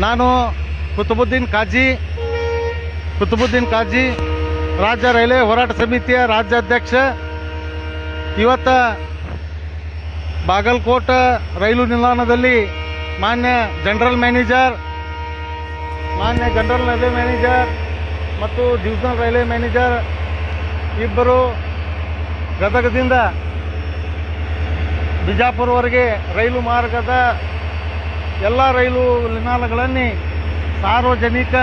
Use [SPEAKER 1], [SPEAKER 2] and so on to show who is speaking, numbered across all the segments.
[SPEAKER 1] ನಾನು ಕುತುಬುದ್ದೀನ್ ಕಾಜಿ ಕುತುಬುದ್ದೀನ್ ಕಾಜಿ ರಾಜ್ಯ ರೈಲ್ವೆ ಹೋರಾಟ ಸಮಿತಿಯ ರಾಜ್ಯಾಧ್ಯಕ್ಷ ಇವತ್ತ ಬಾಗಲಕೋಟ ರೈಲು ನಿಲ್ದಾಣದಲ್ಲಿ ಮಾನ್ಯ ಜನರಲ್ ಮ್ಯಾನೇಜರ್ ಮಾನ್ಯ ಜನರಲ್ ರೈಲ್ವೆ ಮ್ಯಾನೇಜರ್ ಮತ್ತು ಡಿವಿಷನಲ್ ರೈಲ್ವೆ ಮ್ಯಾನೇಜರ್ ಇಬ್ಬರು ಗದಗದಿಂದ ಬಿಜಾಪುರವರೆಗೆ ರೈಲು ಮಾರ್ಗದ ಎಲ್ಲ ರೈಲು ನಿಲ್ದಾಣಗಳಲ್ಲಿ ಸಾರ್ವಜನಿಕ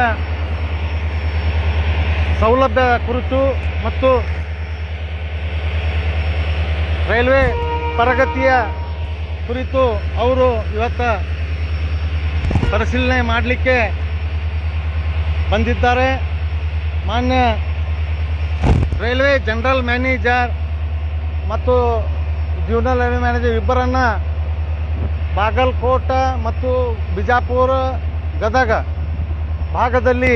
[SPEAKER 1] ಸೌಲಭ್ಯ ಕುರಿತು ಮತ್ತು ರೈಲ್ವೆ ಪ್ರಗತಿಯ ಕುರಿತು ಅವರು ಇವತ್ತ ಪರಿಶೀಲನೆ ಮಾಡಲಿಕ್ಕೆ ಬಂದಿದ್ದಾರೆ ಮಾನ್ಯ ರೈಲ್ವೆ ಜನರಲ್ ಮ್ಯಾನೇಜರ್ ಮತ್ತು ಜ್ಯೂನಲ್ ರೈಲ್ವೆ ಮ್ಯಾನೇಜರ್ ಇಬ್ಬರನ್ನ ಬಾಗಲಕೋಟ ಮತ್ತು ಬಿಜಾಪುರ ಗದಗ ಭಾಗದಲ್ಲಿ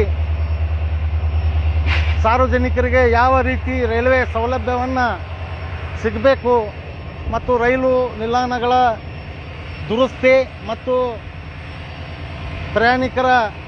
[SPEAKER 1] ಸಾರ್ವಜನಿಕರಿಗೆ ಯಾವ ರೀತಿ ರೈಲ್ವೆ ಸೌಲಭ್ಯವನ್ನು ಸಿಗಬೇಕು ಮತ್ತು ರೈಲು ನಿಲ್ದಾಣಗಳ ದುರಸ್ತಿ ಮತ್ತು ಪ್ರಯಾಣಿಕರ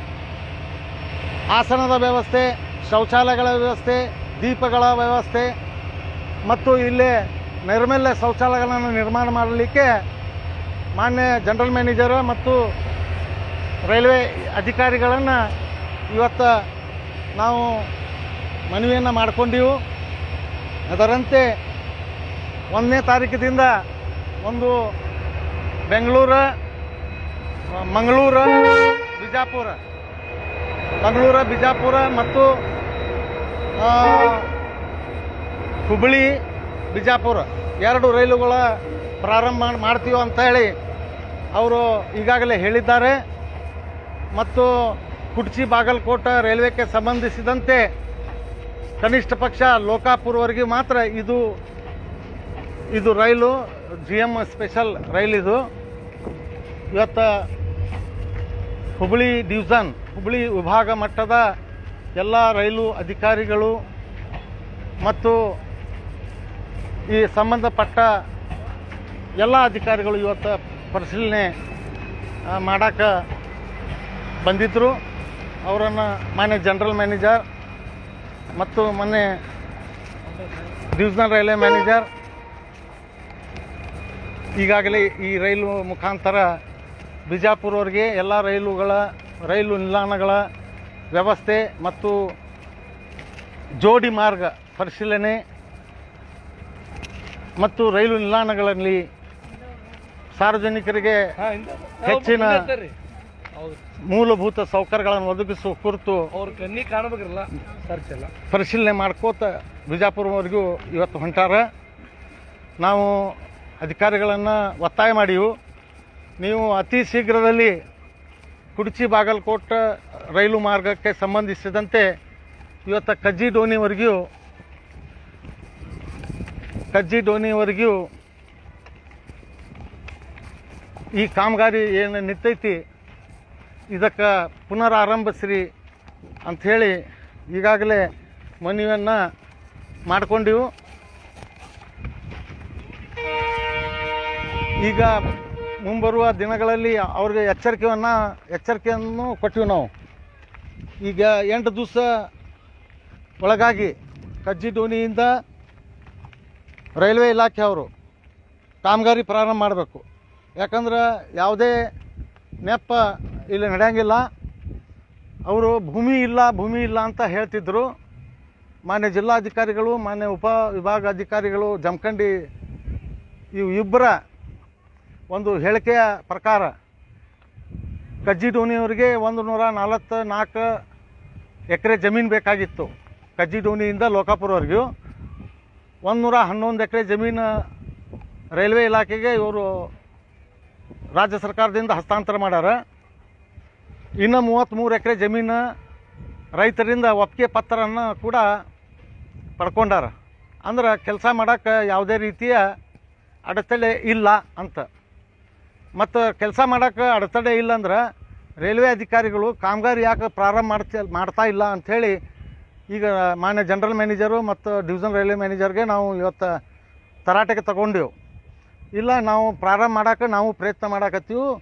[SPEAKER 1] ಆಸನದ ವ್ಯವಸ್ಥೆ ಶೌಚಾಲಯಗಳ ವ್ಯವಸ್ಥೆ ದೀಪಗಳ ವ್ಯವಸ್ಥೆ ಮತ್ತು ಇಲ್ಲಿ ನೈರ್ಮಲ್ಯ ಶೌಚಾಲಯಗಳನ್ನು ನಿರ್ಮಾಣ ಮಾಡಲಿಕ್ಕೆ ಮಾನ್ಯ ಜನರಲ್ ಮ್ಯಾನೇಜರ್ ಮತ್ತು ರೈಲ್ವೆ ಅಧಿಕಾರಿಗಳನ್ನು ಇವತ್ತು ನಾವು ಮನವಿಯನ್ನು ಮಾಡಿಕೊಂಡಿವು ಅದರಂತೆ ಒಂದನೇ ತಾರೀಕಿನಿಂದ ಒಂದು ಬೆಂಗಳೂರು ಮಂಗಳೂರು ಬಿಜಾಪುರ ಮಂಗಳೂರು ಬಿಜಾಪುರ ಮತ್ತು ಆ, ಹುಬ್ಬಳ್ಳಿ ಬಿಜಾಪುರ ಎರಡು ರೈಲುಗಳ ಪ್ರಾರಂಭ ಮಾಡ್- ಮಾಡ್ತೀವಿ ಅಂತ ಹೇಳಿ ಅವರು ಈಗಾಗಲೇ ಹೇಳಿದ್ದಾರೆ ಮತ್ತು ಕುಡ್ಚಿ ಬಾಗಲಕೋಟ ರೈಲ್ವೆಗೆ ಸಂಬಂಧಿಸಿದಂತೆ ಕನಿಷ್ಠ ಪಕ್ಷ ಲೋಕಾಪುರವರೆಗೆ ಮಾತ್ರ ಇದು ಇದು rail G M special rail ಇದು ಇವತ್ತು ಹುಬ್ಬಳ್ಳಿ ಡಿವಿಷನ್ ಹುಬ್ಬಳ್ಳಿ ವಿಭಾಗ ಮಟ್ಟದ ಎಲ್ಲ ರೈಲು ಅಧಿಕಾರಿಗಳು ಮತ್ತು ಈ ಸಂಬಂಧಪಟ್ಟ ಎಲ್ಲ ಅಧಿಕಾರಿಗಳು ಇವತ್ತು ಪರಿಶೀಲನೆ ಮಾಡೋಕ್ಕೆ ಬಂದಿದ್ದರು ಅವರನ್ನು ಮಾನ್ಯ ಜನರಲ್ ಮ್ಯಾನೇಜರ್ ಮತ್ತು ಮೊನ್ನೆ ಡಿವಿಷನಲ್ ರೈಲ್ವೆ ಮ್ಯಾನೇಜರ್ ಈಗಾಗಲೇ ಈ ರೈಲು ಮುಖಾಂತರ ಬಿಜಾಪುರವರೆಗೆ ಎಲ್ಲ ರೈಲುಗಳ ರೈಲು ನಿಲ್ದಾಣಗಳ ವ್ಯವಸ್ಥೆ ಮತ್ತು ಜೋಡಿ ಮಾರ್ಗ ಪರಿಶೀಲನೆ ಮತ್ತು ರೈಲು ನಿಲ್ದಾಣಗಳಲ್ಲಿ ಸಾರ್ವಜನಿಕರಿಗೆ ಹೆಚ್ಚಿನ
[SPEAKER 2] ಹೌದು
[SPEAKER 1] ಮೂಲಭೂತ ಸೌಕರ್ಯಗಳನ್ನು ಒದಗಿಸುವ ಕುರಿತು
[SPEAKER 2] ಅವ್ರ ಕಣ್ಣಿ ಕಾಣಬೇಕ್ರಲ್ಲ ಸರ್ಚ್ ಎಲ್ಲ
[SPEAKER 1] ಪರಿಶೀಲನೆ ಮಾಡ್ಕೋತ ಬಿಜಾಪುರವರೆಗೂ ಇವತ್ತು ಹೊಂಟಾರ ನಾವು ಅಧಿಕಾರಿಗಳನ್ನು ಒತ್ತಾಯ ಮಾಡಿವು ನೀವು ಅತಿ ಶೀಘ್ರದಲ್ಲಿ ಕುಡ್ಚಿ ಬಾಗಲಕೋಟ ರೈಲು ಮಾರ್ಗಕ್ಕೆ ಸಂಬಂಧಿಸಿದಂತೆ ಇವತ್ತು ಕಜ್ಜಿ ಡೋನಿವರೆಗೂ ಕಜ್ಜಿ ಡೋನಿವರೆಗೂ ಈ ಕಾಮಗಾರಿ ಏನು ನಿಂತೈತಿ ಇದಕ್ಕೆ ಪುನರಾರಂಭಿಸ್ರಿ ಅಂಥೇಳಿ ಈಗಾಗಲೇ ಮನವಿಯನ್ನು ಮಾಡ್ಕೊಂಡಿವು ಈಗ ಮುಂಬರುವ ದಿನಗಳಲ್ಲಿ ಅವ್ರಿಗೆ ಎಚ್ಚರಿಕೆಯನ್ನು ಎಚ್ಚರಿಕೆಯನ್ನು ಕೊಟ್ಟಿವಿ ನಾವು ಈಗ ಎಂಟು ದಿವಸ ಒಳಗಾಗಿ ಕಜ್ಜಿ ಡೋನಿಯಿಂದ ರೈಲ್ವೆ ಇಲಾಖೆ ಅವರು ಕಾಮಗಾರಿ ಪ್ರಾರಂಭ ಮಾಡಬೇಕು ಯಾಕಂದ್ರೆ ಯಾವುದೇ ನೆಪ ಇಲ್ಲಿ ನಡೆಯಂಗಿಲ್ಲ ಅವರು ಭೂಮಿ ಇಲ್ಲ ಭೂಮಿ ಇಲ್ಲ ಅಂತ ಹೇಳ್ತಿದ್ರು ಮಾನ್ಯ ಜಿಲ್ಲಾಧಿಕಾರಿಗಳು ಮಾನ್ಯ ಉಪ ವಿಭಾಗಾಧಿಕಾರಿಗಳು ಜಮಖಂಡಿ ಇವು ಇಬ್ಬರ ಒಂದು ಹೇಳಿಕೆಯ ಪ್ರಕಾರ ಕಜ್ಜಿ ಡೋನಿಯವರಿಗೆ ಒಂದು ನೂರ ನಲವತ್ತ ನಾಲ್ಕು ಎಕರೆ ಜಮೀನು ಬೇಕಾಗಿತ್ತು ಕಜ್ಜಿ ಡೋನಿಯಿಂದ ಲೋಕಾಪುರವರೆಗೂ ಒಂದು ನೂರ ಹನ್ನೊಂದು ಎಕರೆ ಜಮೀನು ರೈಲ್ವೆ ಇಲಾಖೆಗೆ ಇವರು ರಾಜ್ಯ ಸರ್ಕಾರದಿಂದ ಹಸ್ತಾಂತರ ಮಾಡ್ಯಾರ ಇನ್ನು ಮೂವತ್ತ್ಮೂರು ಎಕರೆ ಜಮೀನು ರೈತರಿಂದ ಒಪ್ಪಿಗೆ ಪತ್ರವನ್ನು ಕೂಡ ಪಡ್ಕೊಂಡಾರ ಅಂದ್ರೆ ಕೆಲಸ ಮಾಡೋಕ್ಕೆ ಯಾವುದೇ ರೀತಿಯ ಅಡೆತಡೆ ಇಲ್ಲ ಅಂತ ಮತ್ತು ಕೆಲಸ ಮಾಡೋಕ್ಕೆ ಅಡೆತಡೆ ಇಲ್ಲ ಅಂದ್ರೆ ರೈಲ್ವೆ ಅಧಿಕಾರಿಗಳು ಕಾಮಗಾರಿ ಯಾಕೆ ಪ್ರಾರಂಭ ಮಾಡ್ತಿ ಮಾಡ್ತಾ ಇಲ್ಲ ಅಂಥೇಳಿ ಈಗ ಮಾನ್ಯ ಜನರಲ್ ಮ್ಯಾನೇಜರು ಮತ್ತು ಡಿವಿಷನ್ ರೈಲ್ವೆ ಮ್ಯಾನೇಜರ್ಗೆ ನಾವು ಇವತ್ತು ತರಾಟೆಗೆ ತಗೊಂಡೆವು ಇಲ್ಲ ನಾವು ಪ್ರಾರಂಭ ಮಾಡೋಕೆ ನಾವು ಪ್ರಯತ್ನ ಮಾಡಾಕತ್ತೀವಿ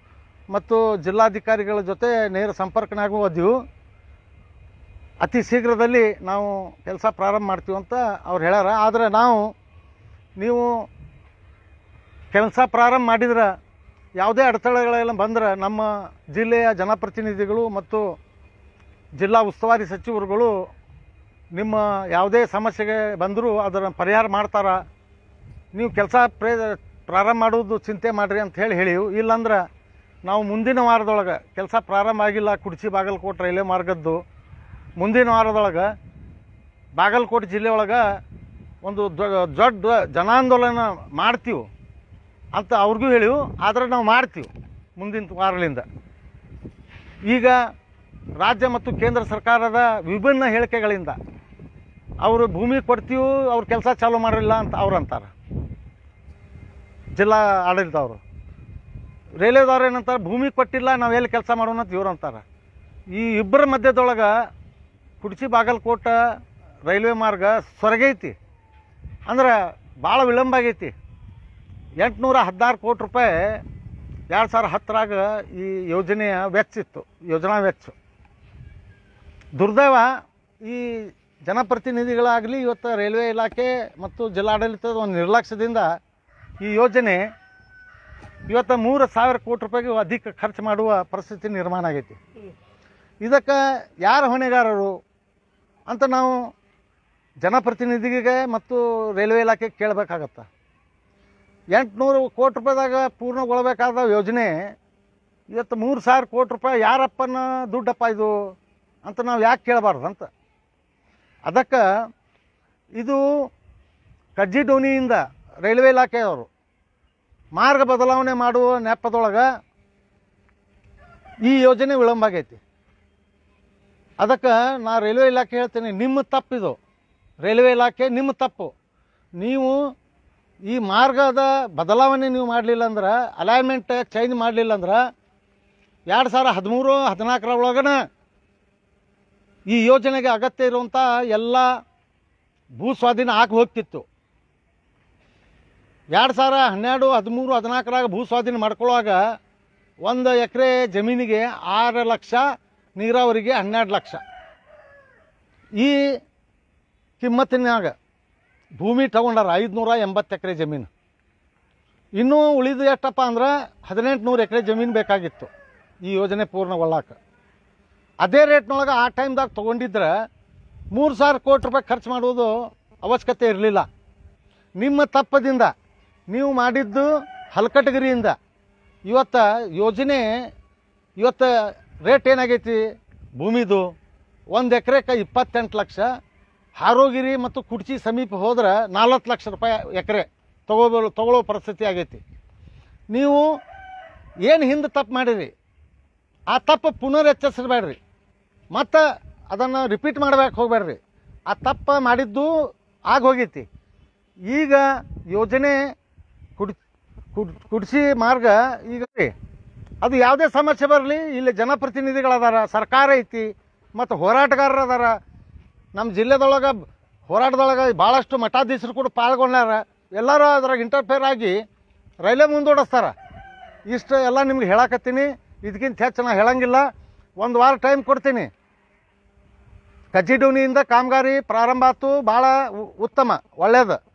[SPEAKER 1] ಮತ್ತು ಜಿಲ್ಲಾಧಿಕಾರಿಗಳ ಜೊತೆ ನೇರ ಸಂಪರ್ಕನಾಗೂ ಹೋದೆವು ಅತಿ ಶೀಘ್ರದಲ್ಲಿ ನಾವು ಕೆಲಸ ಪ್ರಾರಂಭ ಮಾಡ್ತೀವಿ ಅಂತ ಅವ್ರು ಹೇಳ್ಯಾರ ಆದರೆ ನಾವು ನೀವು ಕೆಲಸ ಪ್ರಾರಂಭ ಮಾಡಿದ್ರೆ ಯಾವುದೇ ಅಡೆತಡೆಗಳೆಲ್ಲ ಬಂದ್ರೆ ನಮ್ಮ ಜಿಲ್ಲೆಯ ಜನಪ್ರತಿನಿಧಿಗಳು ಮತ್ತು ಜಿಲ್ಲಾ ಉಸ್ತುವಾರಿ ಸಚಿವರುಗಳು ನಿಮ್ಮ ಯಾವುದೇ ಸಮಸ್ಯೆಗೆ ಬಂದರೂ ಅದರ ಪರಿಹಾರ ಮಾಡ್ತಾರ ನೀವು ಕೆಲಸ ಪ್ರೇ ಪ್ರಾರಂಭ ಮಾಡೋದು ಚಿಂತೆ ಮಾಡಿರಿ ಅಂತ ಹೇಳಿ ಹೇಳಿವು ಇಲ್ಲಾಂದ್ರೆ ನಾವು ಮುಂದಿನ ವಾರದೊಳಗೆ ಕೆಲಸ ಪ್ರಾರಂಭ ಆಗಿಲ್ಲ ಕುಡ್ಚಿ ಬಾಗಲಕೋಟೆ ರೈಲ್ವೆ ಮಾರ್ಗದ್ದು ಮುಂದಿನ ವಾರದೊಳಗೆ ಬಾಗಲಕೋಟೆ ಜಿಲ್ಲೆ ಒಳಗೆ ಒಂದು ದೊ- ದೊಡ್ಡ ಜನಾಂದೋಲನ ಮಾಡ್ತೀವಿ ಅಂತ ಅವ್ರಿಗೂ ಹೇಳಿವು ಆದರೆ ನಾವು ಮಾಡ್ತೀವಿ ಮುಂದಿನ ವಾರಲಿಂದ ಈಗ ರಾಜ್ಯ ಮತ್ತು ಕೇಂದ್ರ ಸರ್ಕಾರದ ವಿಭಿನ್ನ ಹೇಳಿಕೆಗಳಿಂದ ಅವರು ಭೂಮಿ ಕೊಡ್ತೀವಿ ಅವ್ರು ಕೆಲಸ ಚಾಲೂ ಮಾಡಿಲ್ಲ ಅಂತ ಅವ್ರು ಅಂತಾರೆ ಜಿಲ್ಲಾ ಆಡಳಿತ ಅವರು ರೈಲ್ವೆದವ್ರು ಏನಂತಾರೆ ಭೂಮಿ ಕೊಟ್ಟಿಲ್ಲ ನಾವು ಎಲ್ಲಿ ಕೆಲಸ ಮಾಡೋಣ ಅಂತ ಇವ್ರು ಅಂತಾರೆ ಈ ಇಬ್ಬರ ಮಧ್ಯದೊಳಗೆ ಕುಡ್ಚಿ ಬಾಗಲಕೋಟ ರೈಲ್ವೆ ಮಾರ್ಗ ಸೊರಗೈತಿ ಅಂದ್ರೆ ಭಾಳ ವಿಳಂಬ ಆಗೈತಿ ಎಂಟುನೂರ ಹದಿನಾರು ಕೋಟಿ ರೂಪಾಯಿ ಎರಡು ಸಾವಿರ ಹತ್ತರಾಗ ಈ ಯೋಜನೆಯ ವೆಚ್ಚ ಇತ್ತು ಯೋಜನಾ ವೆಚ್ಚ ದುರ್ದೈವ ಈ ಜನಪ್ರತಿನಿಧಿಗಳಾಗಲಿ ಇವತ್ತು ರೈಲ್ವೆ ಇಲಾಖೆ ಮತ್ತು ಜಿಲ್ಲಾಡಳಿತದ ಒಂದು ನಿರ್ಲಕ್ಷ್ಯದಿಂದ ಈ ಯೋಜನೆ ಇವತ್ತು ಮೂರು ಸಾವಿರ ಕೋಟಿ ರೂಪಾಯಿಗೆ ಅಧಿಕ ಖರ್ಚು ಮಾಡುವ ಪರಿಸ್ಥಿತಿ ನಿರ್ಮಾಣ ಆಗೈತಿ ಇದಕ್ಕೆ ಯಾರು ಹೊಣೆಗಾರರು ಅಂತ ನಾವು ಜನಪ್ರತಿನಿಧಿಗೆ ಮತ್ತು ರೈಲ್ವೆ ಇಲಾಖೆ ಕೇಳಬೇಕಾಗತ್ತೆ ಎಂಟುನೂರು ಕೋಟಿ ರೂಪಾಯಿದಾಗ ಪೂರ್ಣಗೊಳ್ಬೇಕಾದ ಯೋಜನೆ ಇವತ್ತು ಮೂರು ಸಾವಿರ ಕೋಟಿ ರೂಪಾಯಿ ಯಾರಪ್ಪನ ದುಡ್ಡಪ್ಪ ಇದು ಅಂತ ನಾವು ಯಾಕೆ ಕೇಳಬಾರ್ದು ಅಂತ ಅದಕ್ಕೆ ಇದು ಕಜ್ಜಿ ಡೋನಿಯಿಂದ ರೈಲ್ವೆ ಇಲಾಖೆಯವರು ಮಾರ್ಗ ಬದಲಾವಣೆ ಮಾಡುವ ನೆಪದೊಳಗೆ ಈ ಯೋಜನೆ ವಿಳಂಬ ಆಗೈತಿ ಅದಕ್ಕೆ ನಾ ರೈಲ್ವೆ ಇಲಾಖೆ ಹೇಳ್ತೀನಿ ನಿಮ್ಮ ತಪ್ಪಿದು ರೈಲ್ವೆ ಇಲಾಖೆ ನಿಮ್ಮ ತಪ್ಪು ನೀವು ಈ ಮಾರ್ಗದ ಬದಲಾವಣೆ ನೀವು ಮಾಡಲಿಲ್ಲ ಅಂದ್ರೆ ಅಲೈನ್ಮೆಂಟ್ ಚೇಂಜ್ ಮಾಡಲಿಲ್ಲ ಅಂದ್ರೆ ಎರಡು ಸಾವಿರ ಹದಿಮೂರು ಹದಿನಾಲ್ಕರ ಒಳಗನ ಈ ಯೋಜನೆಗೆ ಅಗತ್ಯ ಇರುವಂಥ ಎಲ್ಲ ಭೂ ಸ್ವಾಧೀನ ಆಗಿ ಹೋಗ್ತಿತ್ತು ಎರಡು ಸಾವಿರ ಹನ್ನೆರಡು ಹದಿಮೂರು ಹದಿನಾಲ್ಕರಾಗ ಭೂ ಸ್ವಾಧೀನ ಮಾಡ್ಕೊಳ್ಳುವಾಗ ಒಂದು ಎಕರೆ ಜಮೀನಿಗೆ ಆರು ಲಕ್ಷ ನೀರಾವರಿಗೆ ಹನ್ನೆರಡು ಲಕ್ಷ ಈ ಕಿಮ್ಮತ್ತಿನಾಗ ಭೂಮಿ ತಗೊಂಡಾರ ಐದುನೂರ ಎಂಬತ್ತು ಎಕರೆ ಜಮೀನು ಇನ್ನೂ ಉಳಿದು ಎಷ್ಟಪ್ಪ ಅಂದ್ರೆ ಹದಿನೆಂಟು ನೂರು ಎಕರೆ ಜಮೀನು ಬೇಕಾಗಿತ್ತು ಈ ಯೋಜನೆ ಪೂರ್ಣಗೊಳ್ಳಾಕ ಅದೇ ರೇಟ್ನೊಳಗೆ ಆ ಟೈಮ್ದಾಗ ತೊಗೊಂಡಿದ್ರೆ ಮೂರು ಸಾವಿರ ಕೋಟಿ ರೂಪಾಯಿ ಖರ್ಚು ಮಾಡುವುದು ಅವಶ್ಯಕತೆ ಇರಲಿಲ್ಲ ನಿಮ್ಮ ತಪ್ಪದಿಂದ ನೀವು ಮಾಡಿದ್ದು ಹಲ್ಕಟಗಿರಿಯಿಂದ ಇವತ್ತು ಯೋಜನೆ ಇವತ್ತು ರೇಟ್ ಏನಾಗೈತಿ ಭೂಮಿದು ಒಂದು ಎಕರೆಗೆ ಇಪ್ಪತ್ತೆಂಟು ಲಕ್ಷ ಹಾರೋಗಿರಿ ಮತ್ತು ಕುಡ್ಚಿ ಸಮೀಪ ಹೋದ್ರೆ ನಾಲ್ವತ್ತು ಲಕ್ಷ ರೂಪಾಯಿ ಎಕರೆ ತಗೋಬೋ ತಗೊಳ್ಳೋ ಪರಿಸ್ಥಿತಿ ಆಗೈತಿ ನೀವು ಏನು ಹಿಂದೆ ತಪ್ಪು ಮಾಡಿರಿ ಆ ತಪ್ಪು ಪುನರ್ ಎಚ್ಚರಿಸಬೇಡ್ರಿ ಮತ್ತು ಅದನ್ನು ರಿಪೀಟ್ ಮಾಡ್ಬೇಕು ಹೋಗ್ಬೇಡ್ರಿ ಆ ತಪ್ಪು ಮಾಡಿದ್ದು ಆಗಿ ಹೋಗೈತಿ ಈಗ ಯೋಜನೆ ಕುಡ್ ಕುಡ್ ಕುಡ್ಸಿ ಮಾರ್ಗ ಈಗ ರೀ, ಅದು ಯಾವುದೇ ಸಮಸ್ಯೆ ಬರಲಿ ಇಲ್ಲಿ ಜನಪ್ರತಿನಿಧಿಗಳದಾರ ಸರ್ಕಾರ ಐತಿ ಮತ್ತು ಹೋರಾಟಗಾರರು ಅದಾರ ನಮ್ಮ ಜಿಲ್ಲೆದೊಳಗೆ ಹೋರಾಟದೊಳಗೆ ಭಾಳಷ್ಟು ಮಠಾಧೀಶರು ಕೂಡ ಪಾಲ್ಗೊಂಡಾರ ಎಲ್ಲರೂ ಅದ್ರಾಗ ಇಂಟರ್ಫೇರ್ ಆಗಿ ರೈಲ್ವೆ ಮುಂದೂಡಿಸ್ತಾರ ಇಷ್ಟು ಎಲ್ಲ ನಿಮ್ಗೆ ಹೇಳಕತ್ತೀನಿ ಇದಕ್ಕಿಂತ ಹೆಚ್ಚು ನಾ ಹೇಳಂಗಿಲ್ಲ ಒಂದು ವಾರ ಟೈಮ್ ಕೊಡ್ತೀನಿ ಕಜ್ಜಿಡೂನಿಯಿಂದ ಕಾಮಗಾರಿ ಪ್ರಾರಂಭ ಆಯ್ತು ಭಾಳ ಉ- ಉತ್ತಮ ಒಳ್ಳೇದು